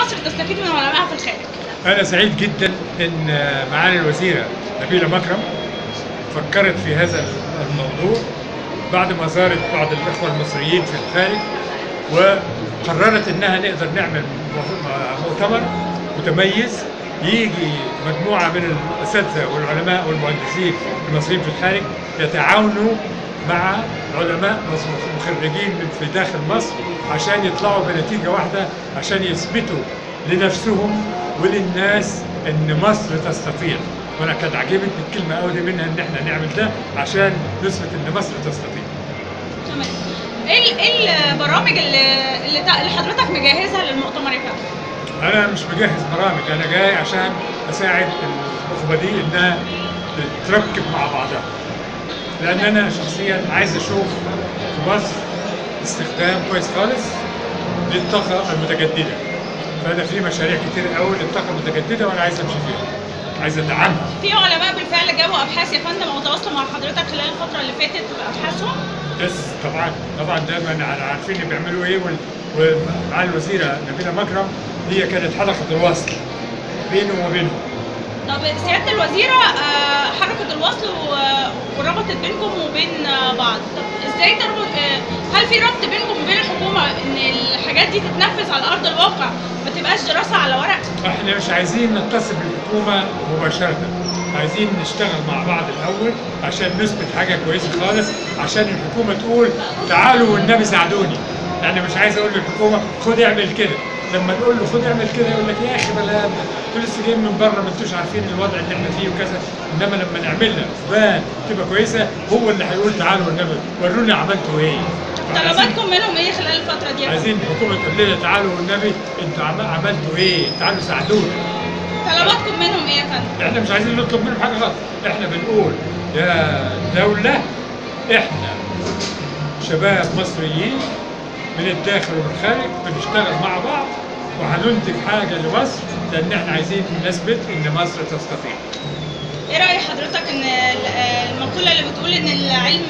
مصر تستفيد من علمائها في الخارج؟ أنا سعيد جدا إن معالي الوزيرة نبيلة مكرم فكرت في هذا الموضوع بعد ما زارت بعض الإخوة المصريين في الخارج وقررت إنها نقدر نعمل مؤتمر متميز يجي مجموعة من الأساتذة والعلماء والمهندسين المصريين في الخارج يتعاونوا مع علماء مصر مخرجين من في داخل مصر عشان يطلعوا بنتيجة واحدة عشان يثبتوا لنفسهم وللناس ان مصر تستطيع وانا كانت عجبتني الكلمه قوي دي منها ان احنا نعمل ده عشان نثبت ان مصر تستطيع تمام ايه ال- ايه البرامج اللي اللي تا- اللي حضرتك مجهزها للمؤتمر يا فندم؟ انا مش مجهز برامج انا جاي عشان اساعد النخبه دي انها تتركب مع بعضها لان انا شخصيا عايز اشوف في مصر استخدام كويس خالص للطاقه المتجدده فانا في مشاريع كتير قوي للطاقه المتجدده وانا عايز امشي فيها عايز ادعمها في علماء بالفعل جابوا ابحاث يا فندم او تواصلوا مع حضرتك خلال الفتره اللي فاتت بابحاثهم؟ بس طبعا طبعا دايما احنا عارفين اللي بيعملوا ايه وال- ومعالي الوزيره نبيله مكرم هي كانت حلقه الوصل بينه وبينهم طب سياده الوزيره آه، حركه الوصل و- وربطت بينكم وبين آه، بعض طب ازاي تربط آه، هل في ربط بينكم وبين الحكومه ان الحاجات دي تتنفذ على ارض الواقع ما تبقاش دراسه على ورق احنا مش عايزين نتصل بالحكومه مباشره عايزين نشتغل مع بعض الاول عشان نثبت حاجه كويسه خالص عشان الحكومه تقول تعالوا والنبي ساعدوني يعني مش عايز اقول للحكومه خد اعمل كده لما نقول له خد اعمل كده يقول لك يا اخي بلا انتوا لسه جايين من بره ما انتوش عارفين الوضع اللي احنا فيه وكذا انما لما نعملها بان تبقى كويسه هو اللي هيقول تعالوا والنبي وروني عملتوا ايه فعايزين- طلباتكم منهم ايه خلال الفتره دي؟ يا فندم؟ عايزين الحكومه تقول لنا تعالوا والنبي انتوا عم- عملتوا ايه؟ تعالوا ساعدونا. طلباتكم منهم ايه يا فندم؟ احنا مش عايزين نطلب منهم حاجه خالص، احنا بنقول يا دوله احنا شباب مصريين من الداخل ومن الخارج بنشتغل مع بعض وهننتج حاجه لمصر لان احنا عايزين نثبت ان مصر تستطيع. ايه رأي حضرتك ان ال- آه، المقولة اللي بتقول ان العلم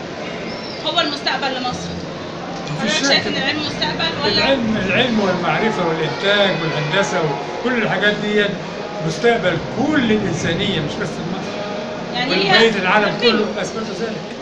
هو المستقبل لمصر؟ مفيش حضرتك شايف شك. ان العلم مستقبل ولا العلم العلم والمعرفه والانتاج والهندسه وكل الحاجات دي مستقبل كل الانسانيه مش بس مصر. يعني بقيه ليها العالم قيمة. كله اثبت ذلك.